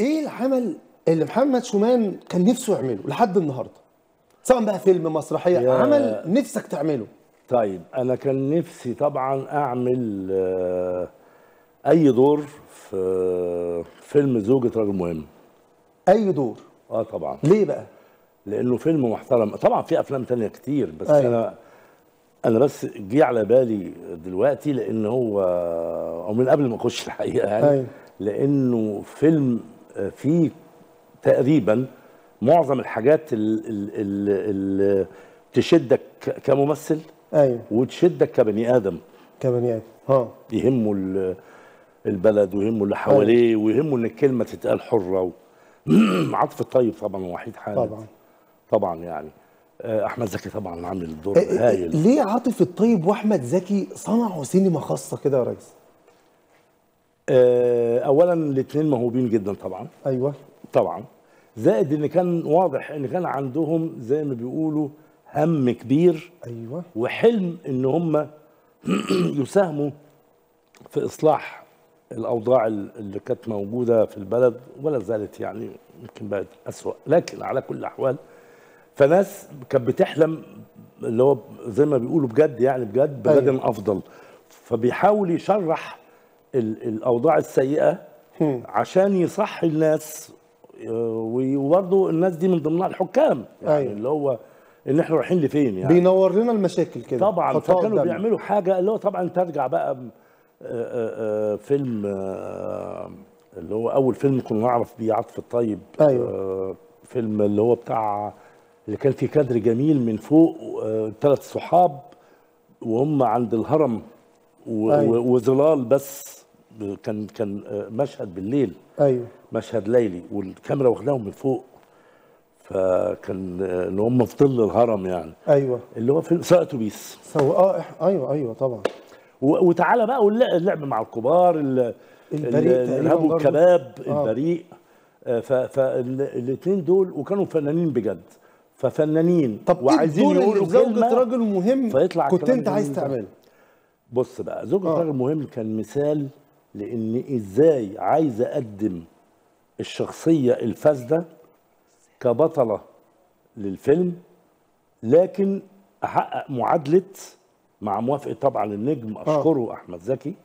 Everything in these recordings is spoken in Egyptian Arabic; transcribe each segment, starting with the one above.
ايه العمل اللي محمد شومان كان نفسه يعمله لحد النهارده سواء بقى فيلم مسرحيه يا- عمل نفسك تعمله طيب انا كان نفسي طبعا اعمل آه، اي دور في فيلم زوجة رجل مهم اي دور اه طبعا ليه بقى لانه فيلم محترم طبعا في افلام تانية كتير بس أيوة. انا انا بس جه على بالي دلوقتي لان هو او من قبل ما اخش الحقيقه يعني أيوة. لانه فيلم آه، فيه تقريبا معظم الحاجات اللي تشدك ك- كممثل ايوه وتشدك كبني ادم كبني ادم ها يهمه ال- البلد ويهمه اللي حواليه ويهمه ان الكلمه تتقال حره و... عاطف الطيب طبعا ووحيد حامد طبعا طبعا يعني آه، احمد زكي طبعا عامل الدور إيه- إيه- هايل ليه عاطف الطيب واحمد زكي صنعوا سينما خاصه كده يا ريس آه، اولا الاثنين موهوبين جدا طبعا ايوه طبعا زائد ان كان واضح ان كان عندهم زي ما بيقولوا هم كبير ايوه وحلم ان هم يساهموا في اصلاح الاوضاع اللي كانت موجوده في البلد ولا زالت يعني يمكن بقت اسوا لكن على كل الاحوال فناس كانت بتحلم اللي هو زي ما بيقولوا بجد يعني بجد بغد أيوة. افضل فبيحاول يشرح ال- الاوضاع السيئه هم. عشان يصحي الناس آه، وبرضه الناس دي من ضمنها الحكام يعني أيوة. اللي هو ان احنا رايحين لفين يعني بينور لنا المشاكل كده طبعا حطها فكانوا قدامنا. بيعملوا حاجه اللي هو طبعا ترجع بقى ب- آه، آه، آه، فيلم آه، اللي هو اول فيلم كنا نعرف بيه عاطف الطيب أيوة. آه، فيلم اللي هو بتاع اللي كان فيه كادر جميل من فوق ثلاث صحاب وهم عند الهرم و- أيوة. و- وظلال بس كان كان آه، مشهد بالليل ايوه مشهد ليلي والكاميرا واخداهم من فوق فكان آه، ان هم في ظل الهرم يعني ايوه اللي هو فيلم سواق اتوبيس سو اه إح- ايوه ايوه طبعا و- وتعالى بقى واللعب اللعب مع الكبار ال- البريء ال- تقريباً الارهاب برضو. والكباب آه. البريء فالاثنين دول وكانوا فنانين بجد ففنانين طب ايه وعايزين الدور اللي يقولوا في زوجة كلمه راجل مهم فيطلع كنت الكلام انت عايز جميل ده. تعمله بص بقى زوجة آه. راجل مهم كان مثال لان ازاي عايز اقدم الشخصيه الفاسده كبطله للفيلم لكن احقق معادله مع موافقه طبعا النجم اشكره احمد زكي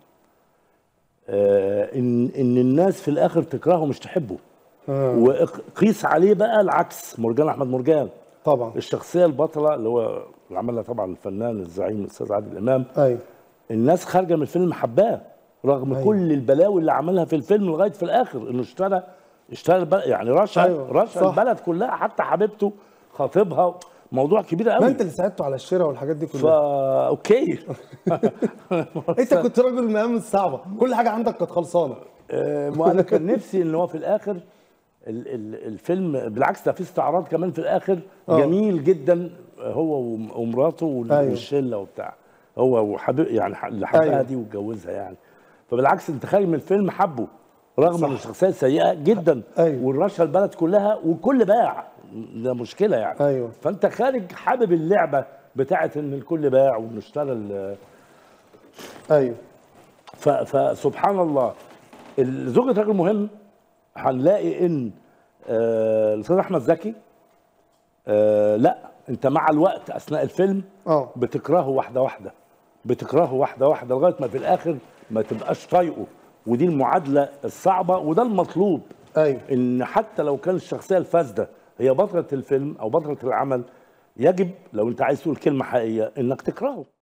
آه ان ان الناس في الاخر تكرهه مش تحبه آه. وقيس عليه بقى العكس مرجان احمد مرجان طبعا الشخصيه البطله اللي هو اللي عملها طبعا الفنان الزعيم الاستاذ عادل امام ايوه الناس خارجه من الفيلم حباه رغم أيوة. أيوة. كل البلاوي اللي عملها في الفيلم لغايه في الاخر انه اشترى اشترى البلد يعني رشا أيوة، أيوة. رشا صح. البلد كلها حتى حبيبته خطيبها موضوع كبير قوي ما انت اللي ساعدته على الشراء والحاجات دي فا كلها اوكي انت كنت راجل المهام الصعبه كل حاجه عندك كانت خلصانه آه، ما انا كان نفسي ان هو في الاخر ال- ال- الفيلم بالعكس ده في استعراض كمان في الاخر آه. جميل جدا هو وم- ومراته وال- أيوة. والشله وبتاع هو وحبيب يعني ح- اللي حبها أيوة. دي واتجوزها يعني فبالعكس انت خارج من الفيلم حبه رغم صح. ان الشخصيه سيئه جدا أيوة. والرشا البلد كلها والكل باع ده مشكله يعني أيوة. فانت خارج حابب اللعبه بتاعت ان الكل باع وانه اشترى ال- ايوه ف- فسبحان الله زوجة راجل مهم هنلاقي ان آه، الاستاذ احمد زكي آه، لا انت مع الوقت اثناء الفيلم اه بتكرهه واحده واحده بتكرهه واحده واحده لغايه ما في الاخر ما تبقاش طايقه ودي المعادله الصعبه وده المطلوب ايوه ان حتى لو كان الشخصيه الفاسده هي بطله الفيلم او بطله العمل يجب لو انت عايز تقول كلمه حقيقيه انك تكرهه